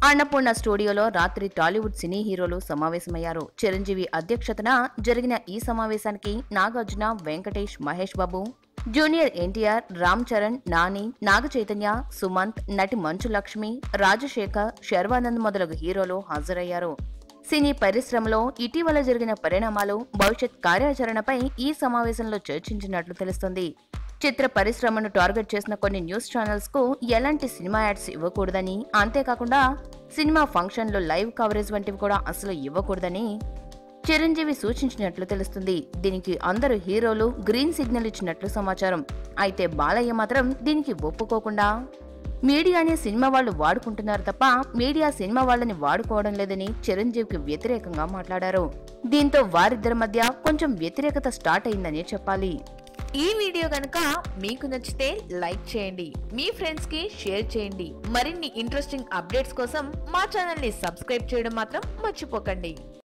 అన్నపూర్ణ స్టూడియోలో రాత్రి టాలీవుడ్ సినీ హీరోలు సమావేశమయ్యారు చిరంజీవి అధ్యక్షతన జరిగిన ఈ సమావేశానికి నాగార్జున వెంకటేష్ మహేష్ బాబు జూనియర్ ఎన్టీఆర్ రామ్ చరణ్ నాని నాగ చైతన్య సుమంత్ నటి మంచు లక్ష్మి రాజశేఖర్ శర్వానంద్ మొదలగు హీరోలు హాజరయ్యారు సినీ పరిశ్రమలో ఇటీవల జరిగిన పరిణామాలు భవిష్యత్ కార్యాచరణపై ఈ సమావేశంలో చర్చించినట్లు తెలుస్తుంది చిత్ర పరిశ్రమను టార్గెట్ చేసిన కొన్ని న్యూస్ ఛానల్స్ కు ఎలాంటి సినిమా యాడ్స్ ఇవ్వకూడదని అంతేకాకుండా సినిమా ఫంక్షన్లు లైవ్ కవరేజ్ వంటివి కూడా అసలు ఇవ్వకూడదని చిరంజీవి సూచించినట్లు తెలుస్తుంది దీనికి అందరు హీరోలు గ్రీన్ సిగ్నల్ ఇచ్చినట్లు సమాచారం అయితే బాలయ్య మాత్రం దీనికి ఒప్పుకోకుండా మీడియాని సినిమా వాళ్ళు వాడుకుంటున్నారు తప్ప మీడియా సినిమా వాళ్ళని వాడుకోవడం లేదని చిరంజీవికి వ్యతిరేకంగా మాట్లాడారు దీంతో వారిద్దరి మధ్య కొంచెం వ్యతిరేకత స్టార్ట్ అయిందని చెప్పాలి ఈ వీడియో కనుక మీకు నచ్చితే లైక్ చేయండి మీ ఫ్రెండ్స్ కి షేర్ చేయండి మరిన్ని ఇంట్రెస్టింగ్ అప్డేట్స్ కోసం మా ఛానల్ ని సబ్స్క్రైబ్ చేయడం మాత్రం మర్చిపోకండి